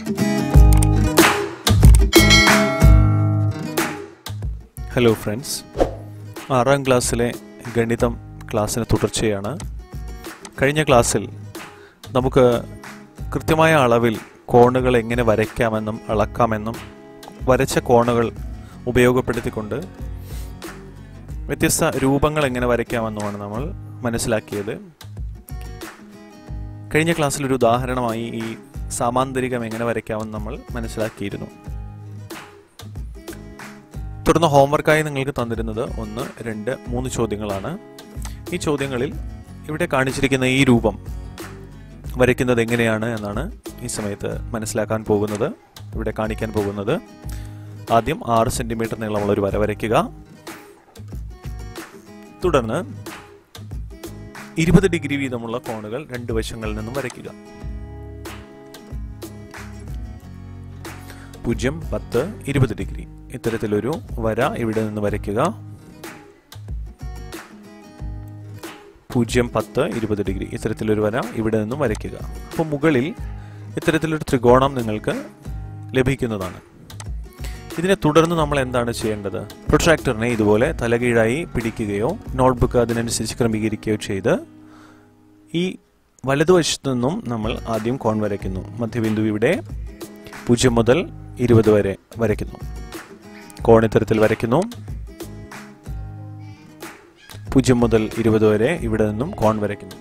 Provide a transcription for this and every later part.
hello friends ആറാം ക്ലാസ്സിലെ ഗണിതം ക്ലാസ്സിന് തുടർച്ചയാണ് കഴിഞ്ഞ ക്ലാസ്സിൽ നമുക്ക് കൃത്യമായ അളവിൽ കോണുകൾ എങ്ങനെ വരയ്ക്കാമെന്നും അളക്കാമെന്നും വരച്ച കോണുകൾ ഉപയോഗപ്പെടുത്തിക്കൊണ്ട് വ്യത്യസ്ത രൂപങ്ങൾ എങ്ങനെ വരയ്ക്കാമെന്നുമാണ് നമ്മൾ മനസ്സിലാക്കിയത് കഴിഞ്ഞ ക്ലാസ്സിൽ ഒരു ഉദാഹരണമായി ഈ സാമാന്തരികം എങ്ങനെ വരയ്ക്കാമെന്ന് നമ്മൾ മനസ്സിലാക്കിയിരുന്നു തുടർന്ന് ഹോംവർക്കായി നിങ്ങൾക്ക് തന്നിരുന്നത് ഒന്ന് രണ്ട് മൂന്ന് ചോദ്യങ്ങളാണ് ഈ ചോദ്യങ്ങളിൽ ഇവിടെ കാണിച്ചിരിക്കുന്ന ഈ രൂപം വരയ്ക്കുന്നത് എങ്ങനെയാണ് എന്നാണ് ഈ സമയത്ത് മനസ്സിലാക്കാൻ പോകുന്നത് ഇവിടെ കാണിക്കാൻ പോകുന്നത് ആദ്യം ആറ് സെന്റിമീറ്റർ നീളമുള്ള ഒരു വര വരയ്ക്കുക തുടർന്ന് ഇരുപത് ഡിഗ്രി വീതമുള്ള കോണുകൾ രണ്ട് വശങ്ങളിൽ നിന്നും വരയ്ക്കുക പൂജ്യം പത്ത് ഇരുപത് ഡിഗ്രി ഇത്തരത്തിലൊരു വര ഇവിടെ നിന്ന് വരയ്ക്കുക പൂജ്യം പത്ത് ഇരുപത് ഡിഗ്രി ഇത്തരത്തിലൊരു വര ഇവിടെ നിന്നും വരയ്ക്കുക അപ്പോൾ മുകളിൽ ഇത്തരത്തിലൊരു ത്രികോണം നിങ്ങൾക്ക് ലഭിക്കുന്നതാണ് ഇതിനെ തുടർന്ന് നമ്മൾ എന്താണ് ചെയ്യേണ്ടത് പ്രൊട്രാക്ടറിനെ ഇതുപോലെ തലകീഴായി പിടിക്കുകയോ നോട്ട്ബുക്ക് അതിനനുസരിച്ച് ക്രമീകരിക്കുകയോ ചെയ്ത് ഈ വലതുവശത്തു നിന്നും നമ്മൾ ആദ്യം കോൺ വരയ്ക്കുന്നു മധ്യബിന്ദു ഇവിടെ പൂജ്യം മുതൽ ഇരുപത് വരെ വരയ്ക്കുന്നു കോൺ ഇത്തരത്തിൽ വരയ്ക്കുന്നു പൂജ്യം മുതൽ ഇരുപത് വരെ ഇവിടെ നിന്നും കോൺ വരയ്ക്കുന്നു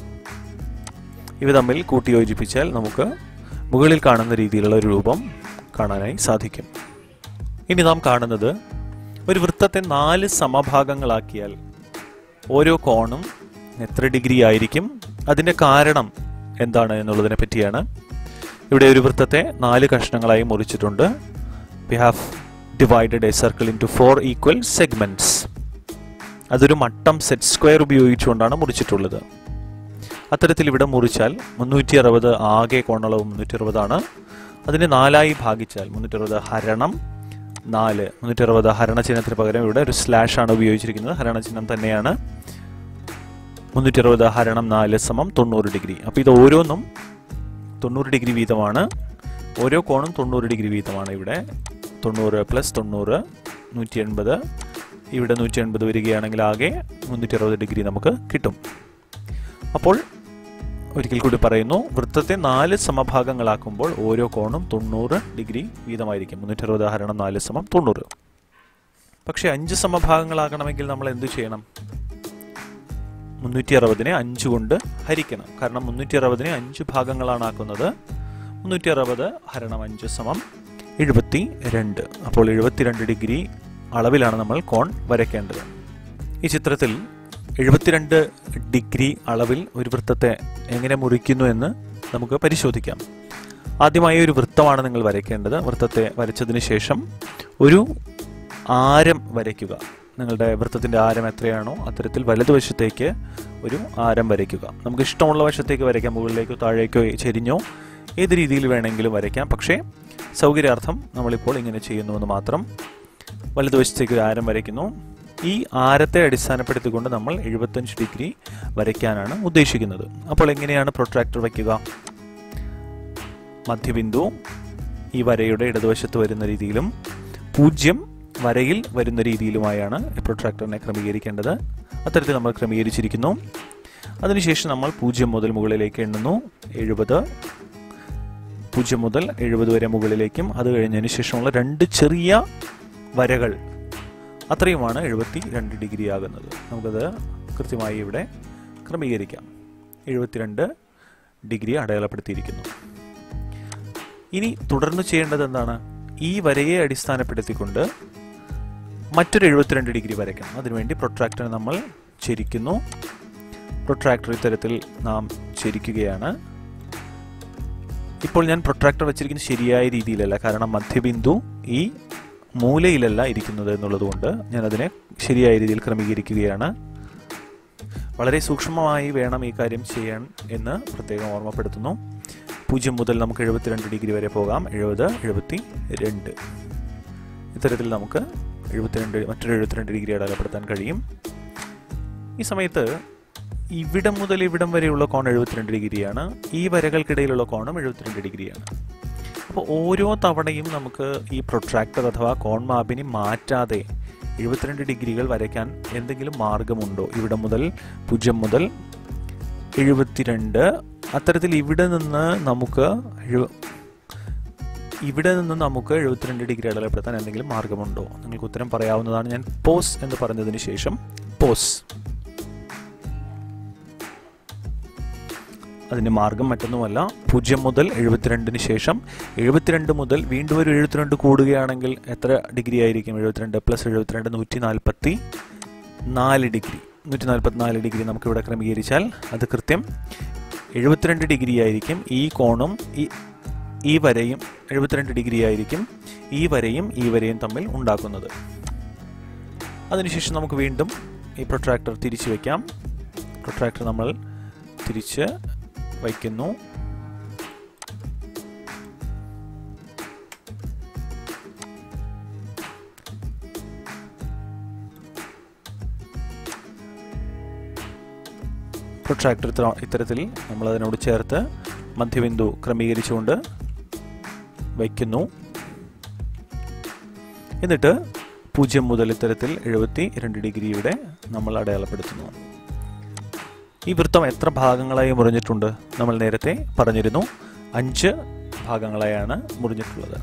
ഇവ തമ്മിൽ കൂട്ടിയോജിപ്പിച്ചാൽ നമുക്ക് മുകളിൽ കാണുന്ന രീതിയിലുള്ള ഒരു രൂപം കാണാനായി സാധിക്കും ഇനി നാം കാണുന്നത് ഒരു വൃത്തത്തെ നാല് സമഭാഗങ്ങളാക്കിയാൽ ഓരോ കോണും എത്ര ഡിഗ്രി ആയിരിക്കും അതിൻ്റെ കാരണം എന്താണ് എന്നുള്ളതിനെ പറ്റിയാണ് ഇവിടെ ഒരു വൃത്തത്തെ നാല് കഷ്ണങ്ങളായി മുറിച്ചിട്ടുണ്ട് we have divided a circle into four equal segments അതൊരു മട്ടം സെറ്റ് സ്ക്വയർ ഉപയോഗിച്ചുകൊണ്ടാണ് മുറിച്ചിട്ടുള്ളത് അത്തരത്തിൽ ഇവിടെ മുറിച്ചാൽ മുന്നൂറ്റി അറുപത് ആകെ കോണളവ് മുന്നൂറ്റി അറുപതാണ് അതിനെ നാലായി ഭാഗിച്ചാൽ മുന്നൂറ്റി അറുപത് ഹരണം നാല് മുന്നൂറ്റി അറുപത് ഹരണചിഹ്നത്തിന് പകരം ഇവിടെ ഒരു സ്ലാഷ് ആണ് ഉപയോഗിച്ചിരിക്കുന്നത് ഹരണചിഹ്നം തന്നെയാണ് മുന്നൂറ്റി അറുപത് ഹരണം നാല് സമം തൊണ്ണൂറ് ഡിഗ്രി അപ്പോൾ ഇത് ഓരോന്നും തൊണ്ണൂറ് ഡിഗ്രി വീതമാണ് ഓരോ കോണും തൊണ്ണൂറ് ഡിഗ്രി വീതമാണ് ഇവിടെ തൊണ്ണൂറ് പ്ലസ് തൊണ്ണൂറ് നൂറ്റി എൺപത് ഇവിടെ നൂറ്റി എൺപത് വരികയാണെങ്കിൽ ആകെ മുന്നൂറ്റി അറുപത് ഡിഗ്രി നമുക്ക് കിട്ടും അപ്പോൾ ഒരിക്കൽ കൂടി പറയുന്നു വൃത്തത്തെ നാല് സമഭാഗങ്ങളാക്കുമ്പോൾ ഓരോ കോണും തൊണ്ണൂറ് ഡിഗ്രി വീതമായിരിക്കും മുന്നൂറ്റി അറുപത് ഹരണം നാല് സമം തൊണ്ണൂറ് പക്ഷേ അഞ്ച് സമഭാഗങ്ങളാക്കണമെങ്കിൽ നമ്മൾ എന്തു ചെയ്യണം മുന്നൂറ്റി അറുപതിനെ അഞ്ച് കൊണ്ട് ഹരിക്കണം കാരണം മുന്നൂറ്റി അറുപതിനെ അഞ്ച് ഭാഗങ്ങളാണ് ആക്കുന്നത് മുന്നൂറ്റി അറുപത് ഹരണം അഞ്ച് സമം എഴുപത്തി രണ്ട് അപ്പോൾ എഴുപത്തിരണ്ട് ഡിഗ്രി അളവിലാണ് നമ്മൾ കോൺ വരയ്ക്കേണ്ടത് ഈ ചിത്രത്തിൽ എഴുപത്തിരണ്ട് ഡിഗ്രി അളവിൽ ഒരു വൃത്തത്തെ എങ്ങനെ മുറിക്കുന്നു എന്ന് നമുക്ക് പരിശോധിക്കാം ആദ്യമായി ഒരു വൃത്തമാണ് നിങ്ങൾ വരയ്ക്കേണ്ടത് വൃത്തത്തെ വരച്ചതിന് ശേഷം ഒരു ആരം വരയ്ക്കുക നിങ്ങളുടെ വൃത്തത്തിന്റെ ആരം എത്രയാണോ അത്തരത്തിൽ വലതുവശത്തേക്ക് ഒരു ആരം വരയ്ക്കുക നമുക്ക് ഇഷ്ടമുള്ള വശത്തേക്ക് വരയ്ക്കാം മുകളിലേക്കോ താഴേക്കോ ചെരിഞ്ഞോ ഏത് രീതിയിൽ വേണമെങ്കിലും വരയ്ക്കാം പക്ഷേ സൗകര്യാർത്ഥം നമ്മളിപ്പോൾ ഇങ്ങനെ ചെയ്യുന്നുവെന്ന് മാത്രം വലതുവശത്തേക്ക് ഒരു ആരം വരയ്ക്കുന്നു ഈ ആരത്തെ അടിസ്ഥാനപ്പെടുത്തിക്കൊണ്ട് നമ്മൾ എഴുപത്തഞ്ച് ഡിഗ്രി വരയ്ക്കാനാണ് ഉദ്ദേശിക്കുന്നത് അപ്പോൾ എങ്ങനെയാണ് പ്രൊട്രാക്ടർ വയ്ക്കുക മധ്യബിന്ദു ഈ വരയുടെ ഇടതുവശത്ത് വരുന്ന രീതിയിലും പൂജ്യം വരയിൽ വരുന്ന രീതിയിലുമായാണ് പ്രൊട്രാക്ടറിനെ ക്രമീകരിക്കേണ്ടത് അത്തരത്തിൽ നമ്മൾ ക്രമീകരിച്ചിരിക്കുന്നു അതിനുശേഷം നമ്മൾ പൂജ്യം മുതൽ മുകളിലേക്ക് എണ്ണുന്നു എഴുപത് പൂജ്യം മുതൽ എഴുപത് വരെ മുകളിലേക്കും അത് കഴിഞ്ഞതിന് ശേഷമുള്ള രണ്ട് ചെറിയ വരകൾ അത്രയുമാണ് എഴുപത്തി രണ്ട് ഡിഗ്രി ആകുന്നത് നമുക്കത് കൃത്യമായി ഇവിടെ ക്രമീകരിക്കാം എഴുപത്തിരണ്ട് ഡിഗ്രി അടയാളപ്പെടുത്തിയിരിക്കുന്നു ഇനി തുടർന്ന് ചെയ്യേണ്ടത് എന്താണ് ഈ വരയെ അടിസ്ഥാനപ്പെടുത്തിക്കൊണ്ട് മറ്റൊരു എഴുപത്തിരണ്ട് ഡിഗ്രി വരയ്ക്കണം അതിനുവേണ്ടി പ്രൊട്രാക്ടർ നമ്മൾ ചെരിക്കുന്നു പ്രൊട്രാക്ടർ ഇത്തരത്തിൽ നാം ചെരിക്കുകയാണ് ഇപ്പോൾ ഞാൻ പ്രൊട്രാക്ടർ വെച്ചിരിക്കുന്നത് ശരിയായ രീതിയിലല്ല കാരണം മധ്യബിന്ദു ഈ മൂലയിലല്ല ഇരിക്കുന്നത് എന്നുള്ളതുകൊണ്ട് ഞാൻ അതിനെ ശരിയായ രീതിയിൽ ക്രമീകരിക്കുകയാണ് വളരെ സൂക്ഷ്മമായി വേണം ഈ കാര്യം ചെയ്യാൻ എന്ന് പ്രത്യേകം ഓർമ്മപ്പെടുത്തുന്നു പൂജ്യം മുതൽ നമുക്ക് എഴുപത്തിരണ്ട് ഡിഗ്രി വരെ പോകാം എഴുപത് എഴുപത്തി രണ്ട് ഇത്തരത്തിൽ നമുക്ക് എഴുപത്തിരണ്ട് മറ്റൊരു എഴുപത്തിരണ്ട് ഡിഗ്രി അടയാളപ്പെടുത്താൻ കഴിയും ഈ സമയത്ത് ഇവിടം മുതൽ ഇവിടം വരെയുള്ള കോൺ എഴുപത്തിരണ്ട് ഡിഗ്രിയാണ് ഈ വരകൾക്കിടയിലുള്ള കോണും എഴുപത്തിരണ്ട് ഡിഗ്രിയാണ് അപ്പോൾ ഓരോ തവണയും നമുക്ക് ഈ പ്രൊട്രാക്ടർ അഥവാ കോൺ മാപ്പിനെ മാറ്റാതെ എഴുപത്തിരണ്ട് ഡിഗ്രികൾ വരയ്ക്കാൻ എന്തെങ്കിലും മാർഗമുണ്ടോ ഇവിടെ മുതൽ പൂജ്യം മുതൽ എഴുപത്തിരണ്ട് അത്തരത്തിൽ ഇവിടെ നിന്ന് നമുക്ക് എഴു ഇവിടെ നിന്ന് നമുക്ക് എഴുപത്തിരണ്ട് ഡിഗ്രി അടയാളപ്പെടുത്താൻ എന്തെങ്കിലും മാർഗമുണ്ടോ നിങ്ങൾക്ക് ഉത്തരം പറയാവുന്നതാണ് ഞാൻ പോസ് എന്ന് പറഞ്ഞതിന് ശേഷം പോസ് അതിൻ്റെ മാർഗം മറ്റൊന്നുമല്ല പൂജ്യം മുതൽ എഴുപത്തിരണ്ടിന് ശേഷം എഴുപത്തിരണ്ട് മുതൽ വീണ്ടും ഒരു എഴുപത്തിരണ്ട് കൂടുകയാണെങ്കിൽ എത്ര ഡിഗ്രി ആയിരിക്കും എഴുപത്തിരണ്ട് പ്ലസ് എഴുപത്തിരണ്ട് നൂറ്റി നാൽപ്പത്തി നാല് ഡിഗ്രി നൂറ്റി നാൽപ്പത്തി നാല് ഡിഗ്രി നമുക്കിവിടെ ക്രമീകരിച്ചാൽ അത് കൃത്യം എഴുപത്തിരണ്ട് ഡിഗ്രി ആയിരിക്കും ഈ കോണും ഈ ഈ വരയും എഴുപത്തിരണ്ട് ഡിഗ്രി ആയിരിക്കും ഈ വരയും ഈ വരയും തമ്മിൽ ഉണ്ടാക്കുന്നത് അതിനുശേഷം നമുക്ക് വീണ്ടും ഈ പ്രൊട്രാക്ടർ തിരിച്ചു വയ്ക്കാം പ്രൊട്രാക്ടർ നമ്മൾ തിരിച്ച് വയ്ക്കുന്നു പ്രൊട്രാക്ടർ ഇത്തരത്തിൽ നമ്മൾ അതിനോട് ചേർത്ത് മധ്യബിന്ദു ക്രമീകരിച്ചുകൊണ്ട് വയ്ക്കുന്നു എന്നിട്ട് പൂജ്യം മുതൽ ഇത്തരത്തിൽ എഴുപത്തി രണ്ട് ഡിഗ്രിയുടെ നമ്മൾ അടയാളപ്പെടുത്തുന്നു ഈ വൃത്തം എത്ര ഭാഗങ്ങളായി മുറിഞ്ഞിട്ടുണ്ട് നമ്മൾ നേരത്തെ പറഞ്ഞിരുന്നു അഞ്ച് ഭാഗങ്ങളായാണ് മുറിഞ്ഞിട്ടുള്ളത്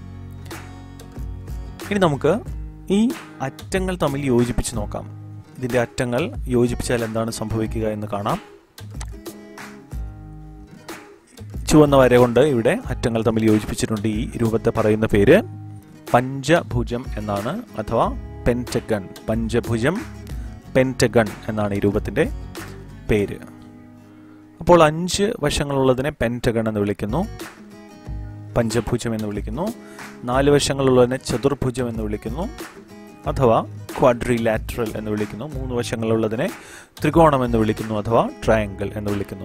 ഇനി നമുക്ക് ഈ അറ്റങ്ങൾ തമ്മിൽ യോജിപ്പിച്ച് നോക്കാം ഇതിൻ്റെ അറ്റങ്ങൾ യോജിപ്പിച്ചാൽ എന്താണ് സംഭവിക്കുക എന്ന് കാണാം ചുവന്ന വര കൊണ്ട് ഇവിടെ അറ്റങ്ങൾ തമ്മിൽ യോജിപ്പിച്ചിട്ടുണ്ട് ഈ രൂപത്തെ പറയുന്ന പേര് പഞ്ചഭുജം എന്നാണ് അഥവാ പെൻറ്റഗൺ പഞ്ചഭുജം പെൻറ്റഗൺ എന്നാണ് ഈ രൂപത്തിൻ്റെ പേര് അപ്പോൾ അഞ്ച് വശങ്ങളുള്ളതിനെ പെൻറ്റഗൺ എന്ന് വിളിക്കുന്നു പഞ്ചഭുജം എന്ന് വിളിക്കുന്നു നാല് വശങ്ങളുള്ളതിനെ ചതുർഭുജം എന്ന് വിളിക്കുന്നു അഥവാ ക്വാഡ്രിലാറ്ററൽ എന്ന് വിളിക്കുന്നു മൂന്ന് വശങ്ങളുള്ളതിനെ ത്രികോണം എന്ന് വിളിക്കുന്നു അഥവാ ട്രയാങ്കിൾ എന്ന് വിളിക്കുന്നു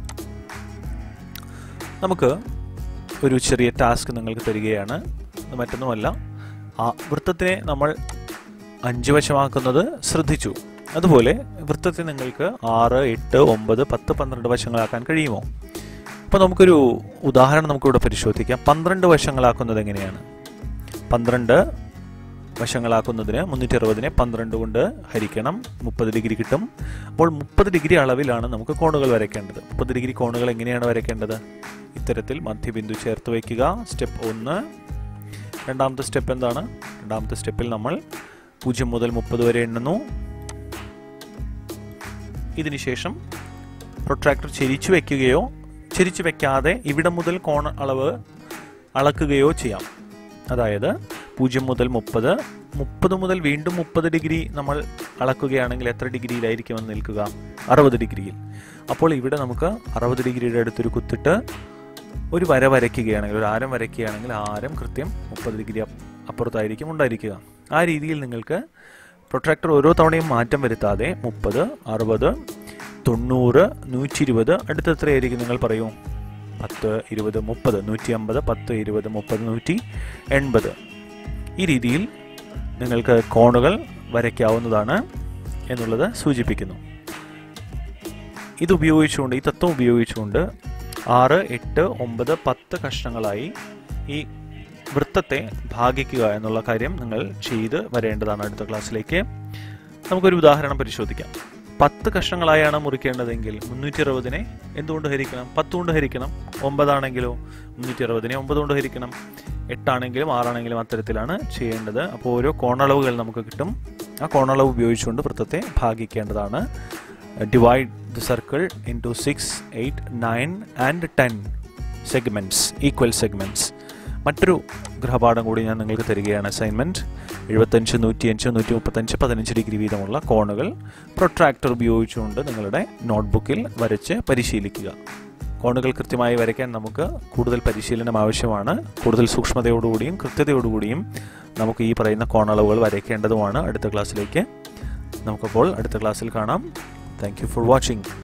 നമുക്ക് ഒരു ചെറിയ ടാസ്ക് നിങ്ങൾക്ക് തരികയാണ് ഇത് മറ്റൊന്നുമല്ല ആ വൃത്തത്തിനെ നമ്മൾ അഞ്ച് വശമാക്കുന്നത് ശ്രദ്ധിച്ചു അതുപോലെ വൃത്തത്തെ നിങ്ങൾക്ക് ആറ് എട്ട് ഒമ്പത് പത്ത് പന്ത്രണ്ട് വശങ്ങളാക്കാൻ കഴിയുമോ അപ്പോൾ നമുക്കൊരു ഉദാഹരണം നമുക്കിവിടെ പരിശോധിക്കാം പന്ത്രണ്ട് വശങ്ങളാക്കുന്നത് എങ്ങനെയാണ് പന്ത്രണ്ട് വശങ്ങളാക്കുന്നതിന് മുന്നൂറ്റി അറുപതിനെ പന്ത്രണ്ട് കൊണ്ട് ഹരിക്കണം മുപ്പത് ഡിഗ്രി കിട്ടും അപ്പോൾ മുപ്പത് ഡിഗ്രി അളവിലാണ് നമുക്ക് കോണുകൾ വരയ്ക്കേണ്ടത് മുപ്പത് ഡിഗ്രി കോണുകൾ എങ്ങനെയാണ് വരയ്ക്കേണ്ടത് ഇത്തരത്തിൽ മധ്യബിന്ദു ചേർത്ത് വയ്ക്കുക സ്റ്റെപ്പ് ഒന്ന് രണ്ടാമത്തെ സ്റ്റെപ്പ് എന്താണ് രണ്ടാമത്തെ സ്റ്റെപ്പിൽ നമ്മൾ പൂജ്യം മുതൽ മുപ്പത് വരെ എണ്ണുന്നു ഇതിനുശേഷം പ്രൊട്രാക്ടർ ചെരിച്ചു വെക്കുകയോ ചെരിച്ചു വെക്കാതെ ഇവിടെ മുതൽ കോണ അളവ് അളക്കുകയോ ചെയ്യാം അതായത് പൂജ്യം മുതൽ മുപ്പത് മുപ്പത് മുതൽ വീണ്ടും മുപ്പത് ഡിഗ്രി നമ്മൾ അളക്കുകയാണെങ്കിൽ എത്ര ഡിഗ്രിയിലായിരിക്കും നിൽക്കുക അറുപത് ഡിഗ്രിയിൽ അപ്പോൾ ഇവിടെ നമുക്ക് അറുപത് ഡിഗ്രിയുടെ അടുത്തൊരു കുത്തിട്ട് ഒരു വര വരയ്ക്കുകയാണെങ്കിൽ ഒരു ആരം വരയ്ക്കുകയാണെങ്കിൽ ആ ആരം കൃത്യം മുപ്പത് ഡിഗ്രി അപ്പുറത്തായിരിക്കും ഉണ്ടായിരിക്കുക ആ രീതിയിൽ നിങ്ങൾക്ക് പ്രൊട്രാക്ടർ ഓരോ തവണയും മാറ്റം വരുത്താതെ മുപ്പത് അറുപത് തൊണ്ണൂറ് നൂറ്റി ഇരുപത് അടുത്ത എത്രയായിരിക്കും നിങ്ങൾ പറയൂ പത്ത് ഇരുപത് മുപ്പത് നൂറ്റി അമ്പത് പത്ത് ഇരുപത് മുപ്പത് നൂറ്റി എൺപത് ഈ രീതിയിൽ നിങ്ങൾക്ക് കോണുകൾ വരയ്ക്കാവുന്നതാണ് എന്നുള്ളത് സൂചിപ്പിക്കുന്നു ഇത് ഉപയോഗിച്ചുകൊണ്ട് ഈ തത്വം ഉപയോഗിച്ചുകൊണ്ട് ആറ് എട്ട് ഒമ്പത് പത്ത് കഷ്ണങ്ങളായി ഈ വൃത്തത്തെ ഭാഗിക്കുക എന്നുള്ള കാര്യം നിങ്ങൾ ചെയ്ത് വരേണ്ടതാണ് അടുത്ത ക്ലാസ്സിലേക്ക് നമുക്കൊരു ഉദാഹരണം പരിശോധിക്കാം പത്ത് കഷ്ണങ്ങളായാണ് മുറിക്കേണ്ടതെങ്കിൽ മുന്നൂറ്റി അറുപതിനെ എന്തുകൊണ്ട് ഹരിക്കണം പത്ത് കൊണ്ട് ഹരിക്കണം ഒമ്പതാണെങ്കിലോ മുന്നൂറ്റി അറുപതിനെ ഒമ്പത് കൊണ്ട് ഹരിക്കണം എട്ടാണെങ്കിലും ആറാണെങ്കിലും അത്തരത്തിലാണ് ചെയ്യേണ്ടത് അപ്പോൾ ഓരോ കോണളവുകൾ നമുക്ക് കിട്ടും ആ കോണളവ് ഉപയോഗിച്ചുകൊണ്ട് വൃത്തത്തെ ഭാഗിക്കേണ്ടതാണ് divide the circle into six eight nine and ten segments equal segments മറ്റൊരു ഗൃഹപാഠം കൂടി ഞാൻ നിങ്ങൾക്ക് തരികയാണ് അസൈൻമെൻറ്റ് എഴുപത്തഞ്ച് നൂറ്റിയഞ്ച് നൂറ്റി മുപ്പത്തഞ്ച് പതിനഞ്ച് ഡിഗ്രി വീതമുള്ള കോണുകൾ പ്രൊട്രാക്ടർ ഉപയോഗിച്ചുകൊണ്ട് നിങ്ങളുടെ നോട്ട്ബുക്കിൽ വരച്ച് പരിശീലിക്കുക കോണുകൾ കൃത്യമായി വരയ്ക്കാൻ നമുക്ക് കൂടുതൽ പരിശീലനം ആവശ്യമാണ് കൂടുതൽ സൂക്ഷ്മതയോടുകൂടിയും കൃത്യതയോടുകൂടിയും നമുക്ക് ഈ പറയുന്ന കോണളവുകൾ വരയ്ക്കേണ്ടതുമാണ് അടുത്ത ക്ലാസ്സിലേക്ക് നമുക്കപ്പോൾ അടുത്ത ക്ലാസ്സിൽ കാണാം താങ്ക് യു ഫോർ വാച്ചിങ്